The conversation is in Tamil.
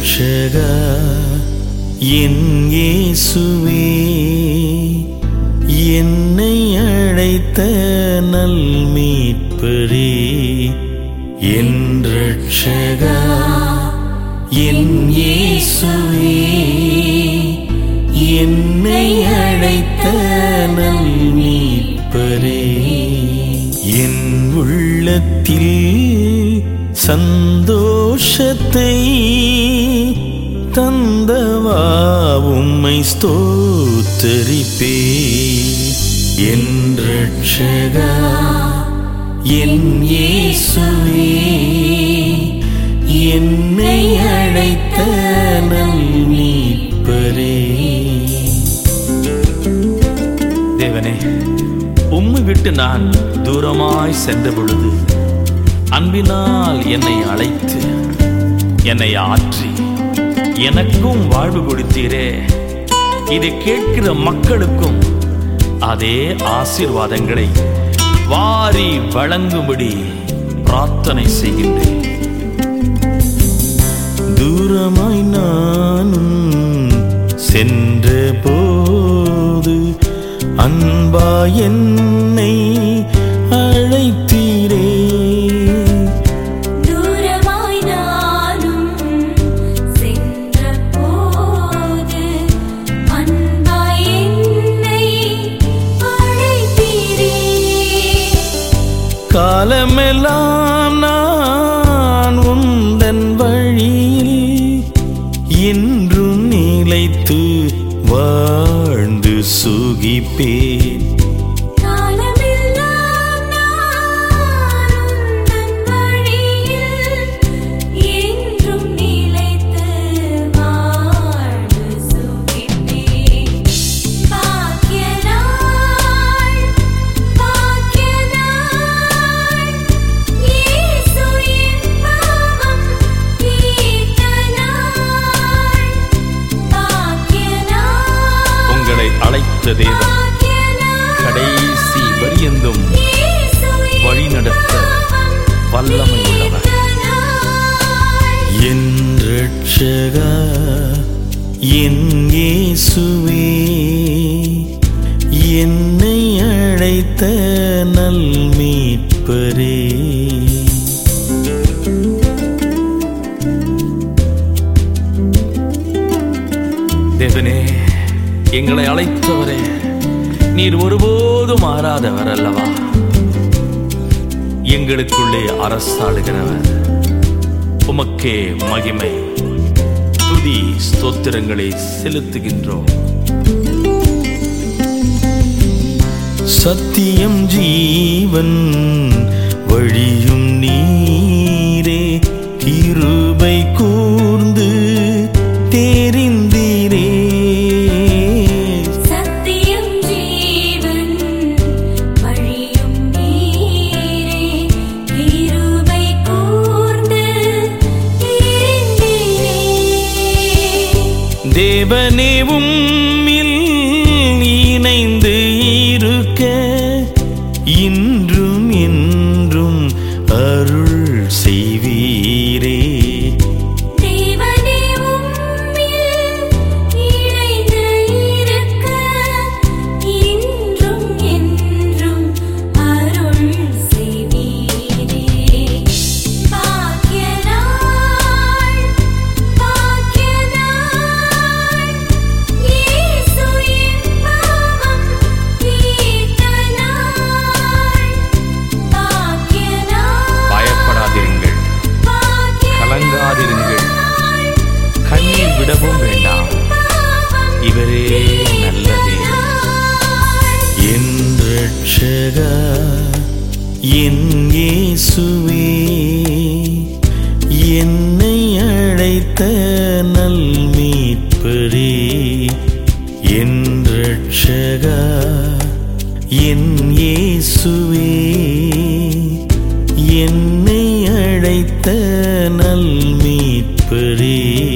ரட்சகா என் இயேசுவே என்னை அழைத்த நல் மீட்பரே என் ரட்சகா என் இயேசுவே என்னை அழைத்த நல் மீட்பரே என் உள்ளத்தில் சந்தோஷத்தை தந்தவா உம்மை ஸ்தோத்தரிப்பே என் ரட்சகா என் இயேசுவே என்னை அழைத்த நல் மீட்பரே தேவனே உம்மை விட்டு நான் தூரமாய் சென்ற பொழுது அன்பினால் என்னை அழைத்து என்னை ஆற்றி எனக்கும் வாழ்வு கொடுத்தீரே இதை கேட்கிற மக்களுக்கும் அதே ஆசீர்வாதங்களை வாரி வழங்கும்படி பிரார்த்தனை செய்கின்றேன் தூரமாய் நானும் சென்ற போது அன்பா என்னை அழைத்தீரே தூரமாய் நானும் சென்றபோது அன்பாய் என்னை அழைத்தீரே காலமெல்லாம் நான் உந்தன் வழியில் என்றும் நிலைத்து வாழ்ந்து சுகிப்பேன் காலமெல்லாம் நான் உந்தன் வழியில் என்றும் நிலைத்து வாழ்ந்து சுகிப்பேன். பாக்கியநாள், பாக்கியநாள், இயேசு என் பாவம் தீர்த்த நாள். பாக்கியநாள், உங்களை அழைத்த தேவன் கடைசி பரியந்தும் வழி நடத்த வல்லமை உள்ளவர். என் ரட்சகா என் இயேசுவே என்னை அழைத்த நல் மீட்பரே தேவனே எங்களை அழைத்தவரே நீர் ஒருபோதும் மாறாதவர் அல்லவா எங்களுக்குள்ளே அரசாளுகிறவர் உமக்கே மகிமை துதி ஸ்தோத்திரங்களை செலுத்துகின்றோம் சத்தியம் ஜீவன் வழியும் நீரே கிருபை கூர்ந்து தெரிந்தீரே சத்தியம் ஜீவன் வழியும் நீரே கிருபை கூர்ந்து தெரிந்தீரே தேவனே உம்மில் இணைந்து இருக்க இன்றும் என்றும் அருள் செய்வீரே தேவனே உம்மில் இணைந்து இருக்க இன்றும் என்றும் அருள் செய்வீரே பாக்கியநாள் பாக்கியநாள் இயேசு என் பாவம் தீர்த்த நாள் பாக்கியநாள் பயப்படாதிருங்கள் கலங்காதிருங்கள் கண்ணீர் விடவும் வேண்டாம் இவரே நல்ல தேவன் என் ரட்சகா என் இயேசுவே என்னை அழைத்த நல் மீட்பரே என் ரட்சகா என் இயேசுவே என்னை அழைத்த நல் மீட்பரே